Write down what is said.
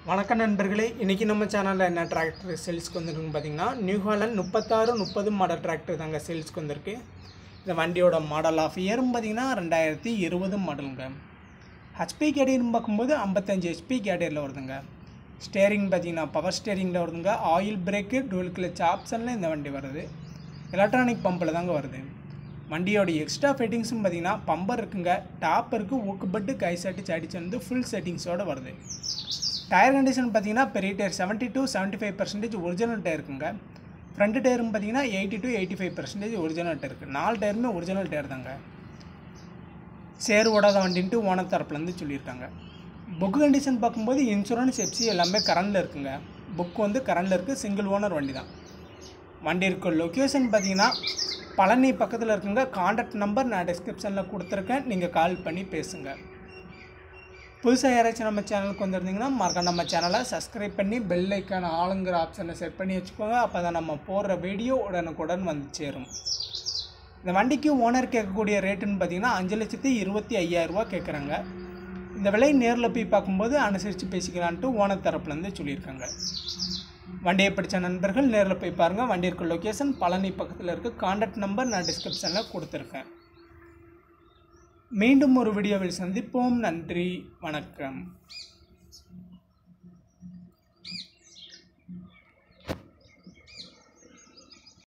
வணக்கம் நண்பர்களே இன்றைக்கி நம்ம சேனலில் என்ன டிராக்டர் சேல்ஸ்க்கு வந்திருக்குன்னு பார்த்தீங்கன்னா நியூ ஹாலண்ட் முப்பத்தாறு முப்பது மாடல் டிராக்டர் தாங்க சேல்ஸ்க்கு வந்திருக்கு இந்த வண்டியோட மாடல் ஆஃப் இயரும் பார்த்தீங்கன்னா ரெண்டாயிரத்தி இருபது மாடலுங்க ஹெச்பி கேடியர்னு பார்க்கும்போது ஐம்பத்தஞ்சு ஹெச்பி கேடியரில் வருதுங்க ஸ்டேரிங் பார்த்தீங்கன்னா பவர் ஸ்டேரிங்கில் வருதுங்க ஆயில் பிரேக்கு டூல் கிளச் ஆப்ஷனில் இந்த வண்டி வருது எலக்ட்ரானிக் பம்பில் தாங்க வருது வண்டியோட எக்ஸ்ட்ரா ஃபிட்டிங்ஸும் பார்த்தீங்கன்னா பம்பர் இருக்குங்க டாப் இருக்குது ஊக்கு பட்டு கை சாட்டி சாடிச்சு வந்து ஃபுல் செட்டிங்ஸோடு வருது டயர் கண்டிஷன் பார்த்தீங்கன்னா பெரிய tyre seventy to seventy five percentage original tyre இருக்குங்க ஃப்ரண்ட் டயரும் பார்த்தீங்கன்னா eighty to eighty five percentage original tyre இருக்குது நாலு டயருமே ஒரிஜினல் டயர் தாங்க சேர் ஓடாத வண்டின்ட்டு ஓனர் தரப்புலேருந்து சொல்லியிருக்காங்க புக் கண்டிஷன் பார்க்கும்போது இன்சூரன்ஸ் எஃப்சி எல்லாமே கரண்டில் இருக்குங்க புக் வந்து கரண்டில் இருக்குது சிங்கிள் ஓனர் வண்டி தான் வண்டி இருக்க லொக்கேஷன் பார்த்தீங்கன்னா பழனி பக்கத்தில் இருக்குங்க காண்டாக்ட் நம்பர் நான் டிஸ்கிரிப்ஷனில் கொடுத்துருக்கேன் நீங்கள் கால் பண்ணி பேசுங்க புதுசாக யாராச்சும் நம்ம சேனலுக்கு வந்திருந்தீங்கன்னா மறக்காம நம்ம சேனலை சப்ஸ்கிரைப் பண்ணி பெல் ஐக்கான ஆளுங்கிற ஆப்ஷனை செட் பண்ணி வச்சுக்கோங்க அப்போ தான் நம்ம போடுற வீடியோ உடனுக்குடன் வந்து சேரும் இந்த வண்டிக்கு ஓனர் கேட்கக்கூடிய ரேட்டுன்னு பார்த்தீங்கன்னா அஞ்சு லட்சத்தி இருபத்தி ஐயாயிரரூவா கேட்குறாங்க இந்த விலை நேரில் போய் பார்க்கும்போது அனுசரித்து பேசிக்கலான்ட்டு ஓனர் தரப்புலேருந்து சொல்லியிருக்காங்க வண்டியை பிடிச்ச நண்பர்கள் நேரில் போய் பாருங்கள் வண்டி இருக்க லொக்கேஷன் பழனி பக்கத்தில் இருக்க காண்டாக்ட் நம்பர் நான் டிஸ்கிரிப்ஷனில் கொடுத்துருக்கேன் மீண்டும் ஒரு வீடியோவில் சந்திப்போம் நன்றி வணக்கம்